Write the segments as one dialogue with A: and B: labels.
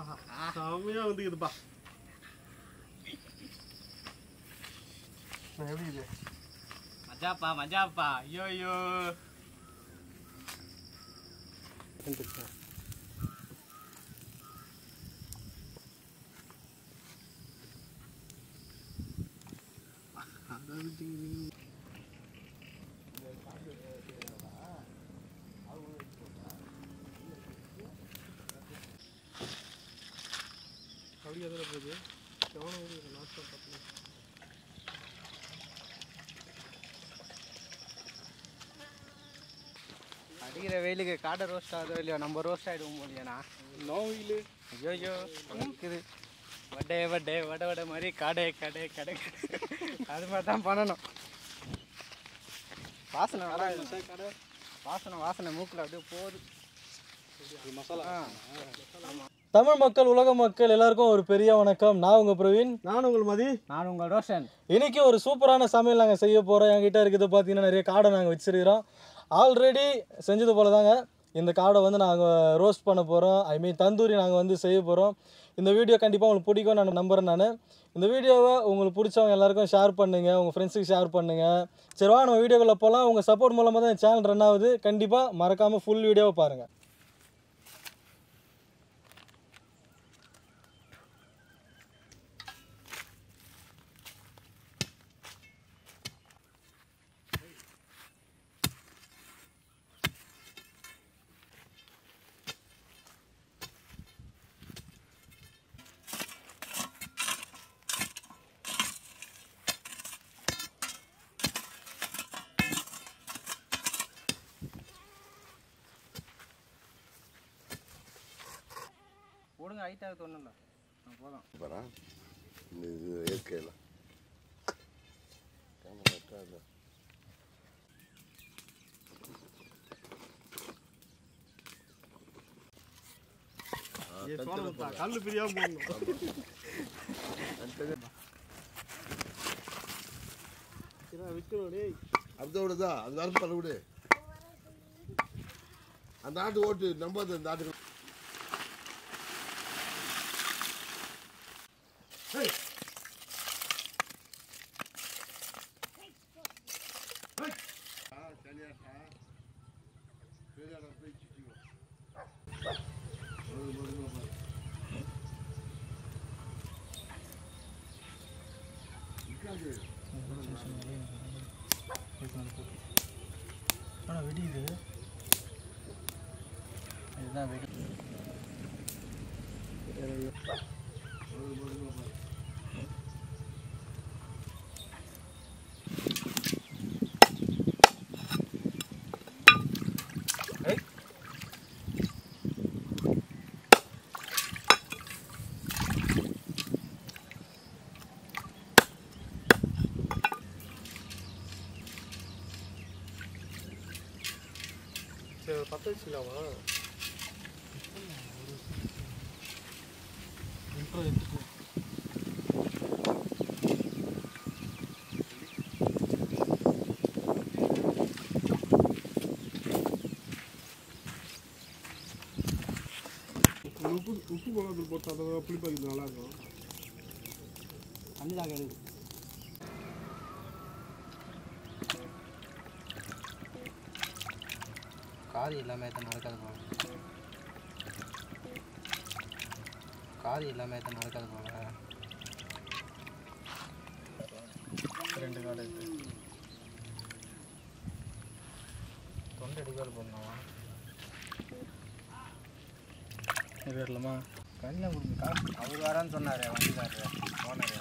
A: செம்மையா வந்துக்குதுப்பா நான் எப்படி இது
B: மஜாப்பா மஜாப்பா ஐயோ ஐயோ
A: வந்துருச்சா? அப்படியே அதில் போகுது எவ்வளோ ஒரு நாட்கள் பார்த்து
B: அடிக்கிற வெயிலுக்கு காடை ரோஸ்ட் ஆகுதோ இல்லையோ நம்ம ரோஸ்ட் ஆகிடுவோம் போலியாண்ணா
A: நோயில்
B: ஐயோ ஐயோ இருக்குது வடை வடை வடை வடை மாதிரி கடை கடை கடை அது மாதிரி தான் பண்ணணும் வாசனை வர
A: கடை
B: வாசனை வாசனை மூக்கில் அப்படியே போகுது
A: மசாலா
B: ஆ
C: தமிழ் மக்கள் உலக மக்கள் எல்லாருக்கும் ஒரு பெரிய வணக்கம் நான் உங்கள் பிரவீன்
A: நானும் உங்கள் மதி
B: நான் உங்கள் ரோஷன்
C: இன்னைக்கு ஒரு சூப்பரான சமையல் நாங்கள் செய்ய போகிறோம் என்கிட்ட இருக்குது பார்த்தீங்கன்னா நிறைய காடை நாங்கள் வச்சிருக்கிறோம் ஆல்ரெடி செஞ்சது போல தாங்க இந்த காடை வந்து நாங்கள் ரோஸ்ட் பண்ண போகிறோம் ஐ மீன் தந்தூரி நாங்கள் வந்து செய்ய போகிறோம் இந்த வீடியோ கண்டிப்பாக உங்களுக்கு பிடிக்கும் நான் நம்புகிறேன் நான் இந்த வீடியோவை உங்களுக்கு பிடிச்சவங்க எல்லாருக்கும் ஷேர் பண்ணுங்கள் உங்கள் ஃப்ரெண்ட்ஸுக்கு ஷேர் பண்ணுங்கள் சரி வா நம்ம வீடியோக்குள்ளே போகலாம் உங்கள் சப்போர்ட் மூலமாக தான் சேனல் ரன் ஆகுது கண்டிப்பாக மறக்காமல் ஃபுல் வீடியோவை பாருங்கள்
B: போடுங்க ஹைட்டாக ஒன்றும் இல்லை போதும்
D: பாரா இந்த இது இயற்கையில் கேமரா கரெக்டாக
A: ஏ சோழமுத்தா கல்லு பிரியாம போடணும் சரி, விக்கணும் டேய்
D: அந்த விடுதா அது வேறு பண்ண விடு அந்த ஆட்டு ஓட்டு நம்பாத இந்த ஆட்டுக்கு
C: ஆனால் வெடியுது
B: இதுதான் வெடி
A: சரி ஒரு பத்து வச்சுக்கலாமா
C: இன்ட்ரோ எடுத்துட்டு
A: உப்பு உப்பு மிளகாத்தூள் போட்டு அதை புளிப்பாக்கிறது நல்லா இருக்கும்
B: தண்ணி தான் கெடுது காது இல்லாமல் எத்தனை நடக்காது போல காது இல்லாமல் எத்தனை நடக்காது போல
C: ரெண்டு காடை இருக்கு
B: தொண்டை அடிக்காது போடணுமா
C: இது வரலாமா
B: கண்ணில் கொடுங்க காசு அவர் வரான்னு சொன்னார் வண்டிக்காரரு ஓனர்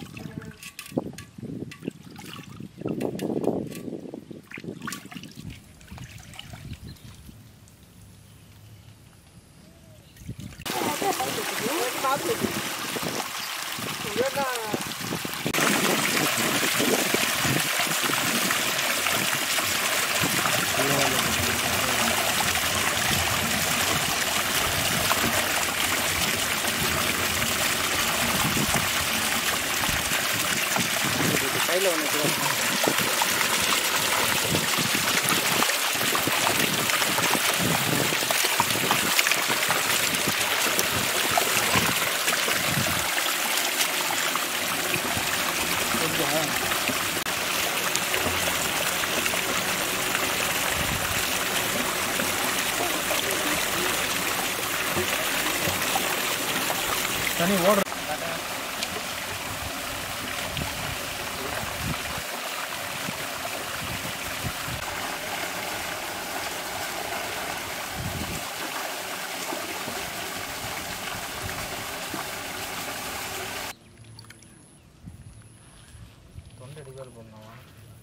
B: கையில் ஒன்று
C: தண்ணி ஓடுற தொண்டை அடிக்கால் பண்ணாவா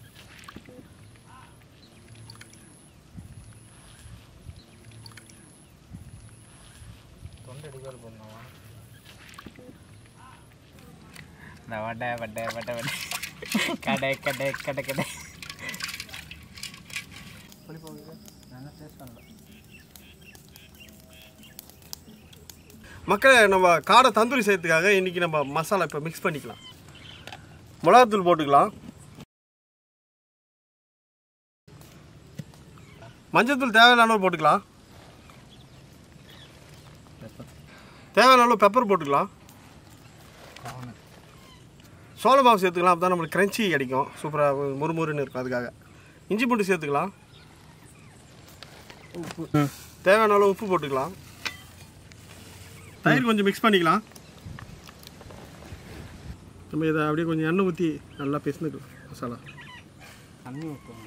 C: தொண்டை அடிக்கால் பண்ணாவா
B: இந்த வடை வடை வடை வடை கடை கடை கடை கடை நல்லா டேஸ்ட் பண்ணல
A: மக்களே நம்ம காடை தந்தூரி செய்யறதுக்காக இன்றைக்கி நம்ம மசாலா இப்போ மிக்ஸ் பண்ணிக்கலாம் மிளகாத்தூள் போட்டுக்கலாம் மஞ்சள்தூள் தேவையான அளவு போட்டுக்கலாம் தேவையான அளவு பெப்பர் போட்டுக்கலாம் சோள மாவு சேர்த்துக்கலாம் அப்போ தான் நம்மளுக்கு கிரன்ச்சி அடிக்கும் சூப்பராக முறுமுறுன்னு இருக்கும் அதுக்காக இஞ்சி பூண்டு சேர்த்துக்கலாம் உப்பு தேவையான அளவு உப்பு போட்டுக்கலாம் தயிர் கொஞ்சம் மிக்ஸ் பண்ணிக்கலாம் நம்ம இதை அப்படியே கொஞ்சம் எண்ணெய் ஊற்றி நல்லா பிசைஞ்சுக்கலாம் மசாலா
B: தண்ணி ஊற்றுவாங்க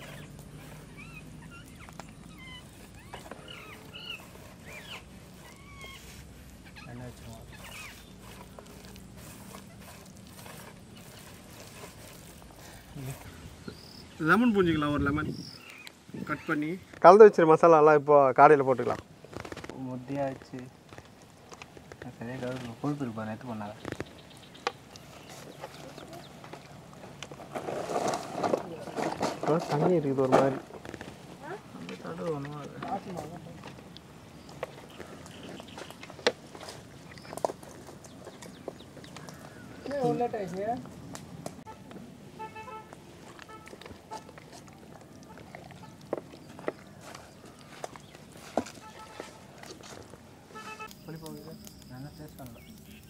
B: எண்ணெய் வச்சுருவோம்
A: லெமன் பூஞ்சிக்கலாம் ஒரு லெமன் கட் பண்ணி கலந்து வச்சிரு மசாலாலாம் இப்போ காடையில் போட்டுக்கலாம்
B: முத்தியாச்சு சரியாக கவுரு கொழுப்பு இருப்பா நேற்று பண்ணாத
A: தண்ணி இருக்குது ஒரு மாதிரி
B: நல்லா டேஸ்ட் பண்ணல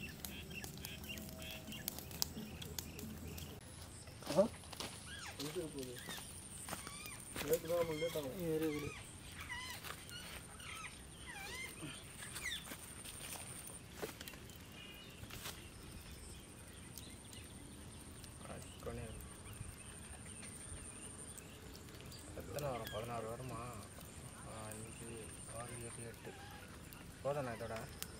B: எத்தனை வரும் பதினாறு வருமா அஞ்சு ஆறு எட்டு எட்டு போதும் இதோட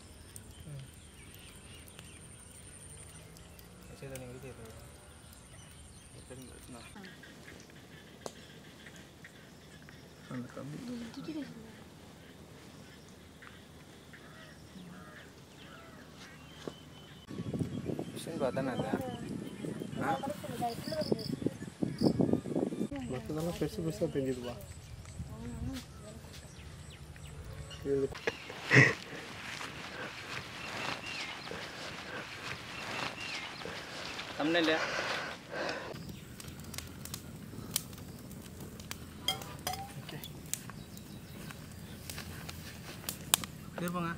B: சரி நீங்கள் வீட்டு அந்த கம்பி மிஷின் பார்த்தானே அது
A: மற்றதெல்லாம் பெருசு பெருசாக தெரிஞ்சுதுப்பா
B: தமிழ் இல்லையா இருப்பாங்க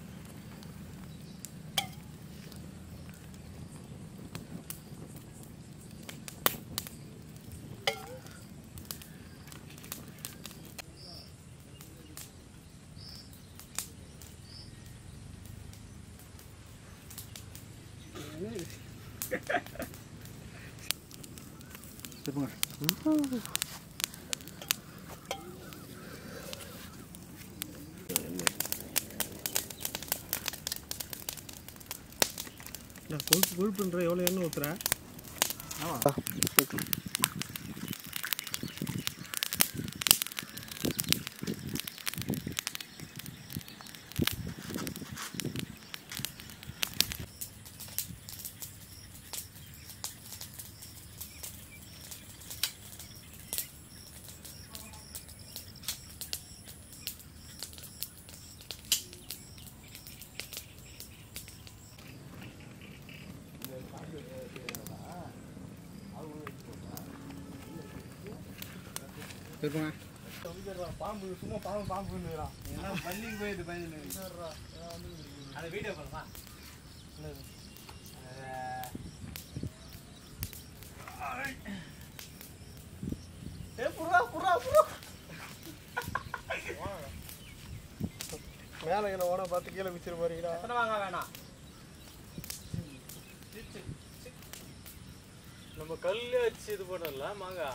A: நான் கொழுப்பு கொழுப்புன்ற எவ்வளோ எண்ணெய் ஊற்றுறேன்
B: இருப்பாங்க
C: பாம்பு சும்மா பாம்பு பாம்புன்னுறான்
B: என்ன பள்ளிக்கு போயிட்டு பையன் அந்த வீடியோ பண்ணலாம்
C: ஏ புறா புறா புறா
A: மேலே என்ன ஓட பார்த்து கீழே வச்சிரு போறீங்களா
B: எத்தனை வாங்க வேணாம்
C: நம்ம கல்லே வச்சு இது பண்ணல மாங்காய்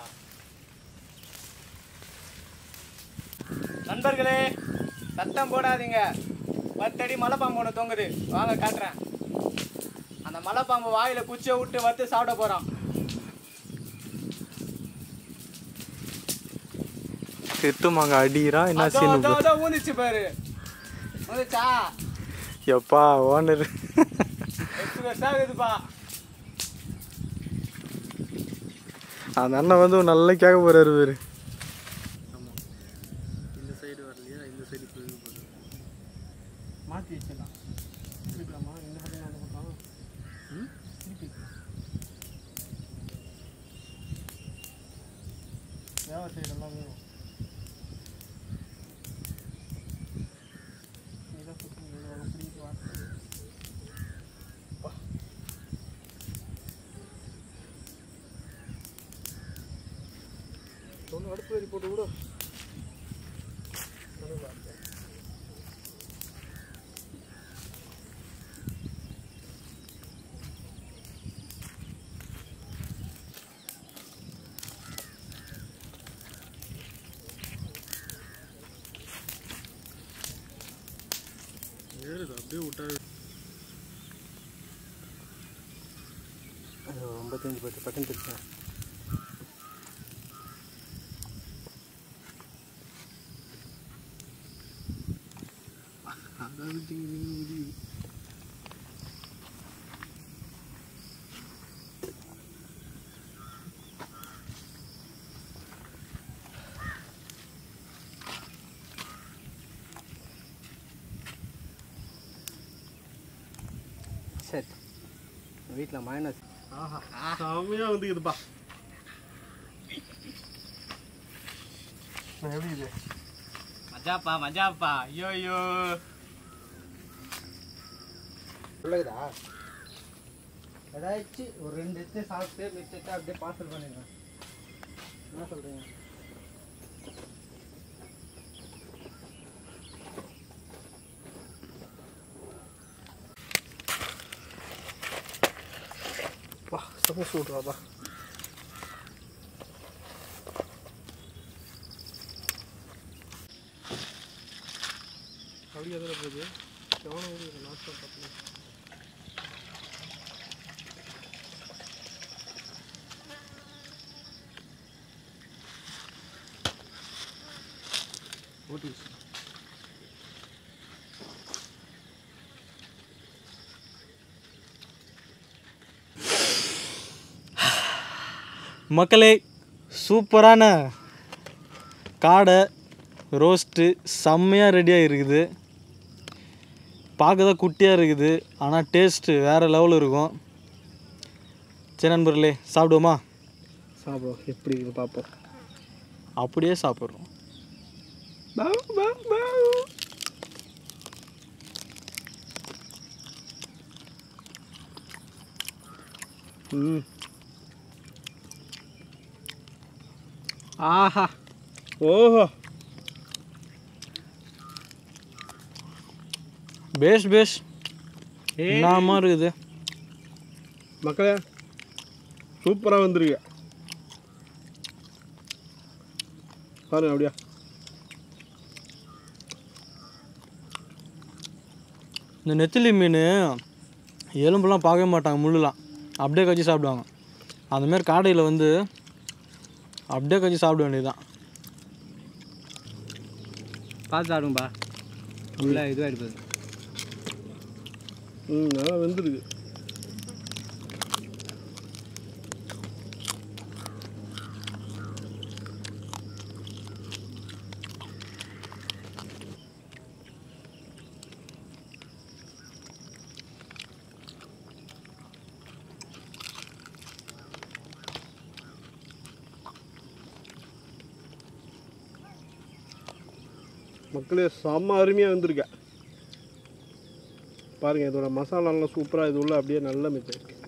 B: நண்பர்களே சத்தம் போடாதீங்க பத்தடி மலைப்பாம்பு ஒன்று தொங்குது வாங்க காட்டுறேன் அந்த மலைப்பாம்பு வாயில குச்சியை விட்டு வத்து சாப்பிட போறோம்
C: செத்து மாங்காய் அடிக்கிறா என்ன
B: அதோ,
C: சீனு
B: அதோ, அதோ ஊந்துச்சு பாரு ஊந்துச்சா
C: எப்பா ஓனர்
B: எட்டு வருஷம் ஆகுதுப்பா
C: அந்த அண்ணன் வந்து ஒரு நல்ல கேட்க போறாரு பேரு
A: இந்த சைடு வரலையா இந்த சைடு போகுது மாற்றி வச்சிடலாம் திருப்பிக்கலாமா இந்த பக்கம் அந்த பக்கம் ம் திருப்பிக்கலாம் தேவை சைடு எல்லாம் வேணும் இதான் சுற்றி பிடிக்கிட்டு வா ஒன்று அடுப்பு வரி போட்டு விடு ஏறுது அப்படியே விட்டா ரொம்ப தெரிஞ்சு போயிட்டு பட்டன் தெரிச்சேன் அதாவது
B: சரி வீட்டில் மைனஸ்
A: ஆஹா செம்மையாக வந்துக்குதுப்பா நான் எப்படி இது
B: மஜாப்பா மஜாப்பா ஐயோ ஐயோ உள்ளதா ஏதாச்சும் ஒரு ரெண்டு எத்து சாப்பிட்டு மிச்சத்தை அப்படியே பார்சல் பண்ணிடுங்க என்ன சொல்கிறீங்க
A: வா செம்ம சூடுறாப்பா அப்படி எதில் போகுது எவ்வளோ ஒரு நாட்கள் பார்த்து ஓட்டிச்சு
C: மக்களே சூப்பரான காடை ரோஸ்ட்டு செம்மையாக ரெடியாக இருக்குது பார்க்க தான் குட்டியாக இருக்குது ஆனால் டேஸ்ட்டு வேறு லெவலில் இருக்கும் சரி நண்பர்களே சாப்பிடுவோமா
A: சாப்பிடுவோம் எப்படி இருக்குது பார்ப்போம்
C: அப்படியே சாப்பிட்றோம்
A: ம் ஆஹா ஓஹோ
C: பேஸ் பேஸ் என்னமா இருக்குது
A: மக்களே சூப்பராக வந்திருக்கு பாருங்க அப்படியா
C: இந்த நெத்திலி மீன் எலும்புலாம் பார்க்கவே மாட்டாங்க முள்ளுலாம் அப்படியே கச்சி சாப்பிடுவாங்க அந்தமாரி காடையில் வந்து அப்படியே கச்சி சாப்பிட வேண்டியதுதான்
B: பார்த்து சாப்பிடுங்கப்பா உள்ள இதுவாக இருப்பது
A: ம் நல்லா வெந்திருக்கு மக்களே செம்ம அருமையாக வந்திருக்க பாருங்க இதோட மசாலாலாம் சூப்பராக இது உள்ள அப்படியே நல்ல மிச்சம் இருக்கு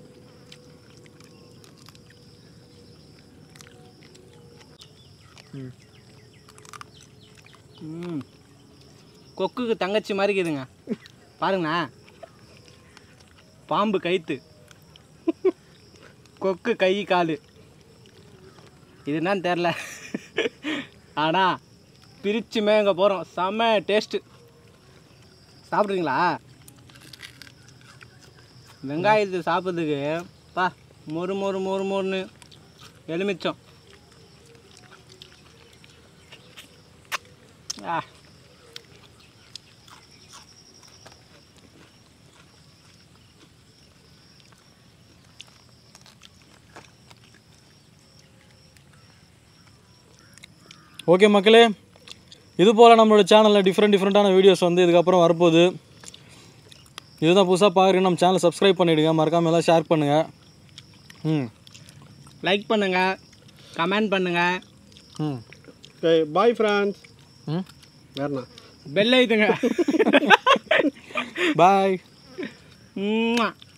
B: ம் கொக்குக்கு தங்கச்சி மாதிரி இருக்குதுங்க பாருங்கண்ணா பாம்பு கைத்து கொக்கு கை கால் இது என்னன்னு தெரில ஆனால் பிரித்து மேங்க போகிறோம் செம்ம டேஸ்ட்டு சாப்பிட்றீங்களா வெங்காயத்தை சாப்பிட்றதுக்கு பா மொறு மொறு மொறு மொறுன்னு எலுமிச்சம் ஆ
C: ஓகே மக்களே இது போல் நம்மளோட சேனலில் டிஃப்ரெண்ட் டிஃப்ரெண்ட்டான வீடியோஸ் வந்து இதுக்கப்புறம் வரப்போகுது இதுதான் புதுசாக பார்க்குறீங்க நம்ம சேனலை சப்ஸ்கிரைப் பண்ணிவிடுங்க மறக்காமல் எல்லாம் ஷேர் பண்ணுங்கள் ம்
B: லைக் பண்ணுங்கள் கமெண்ட் பண்ணுங்கள்
C: ம்
A: ஓகே பாய் ஃப்ரெண்ட்ஸ்
C: ம்
A: வேறண்ணா
B: பெல் ஐத்துங்க
C: பாய்
B: ம்ம்.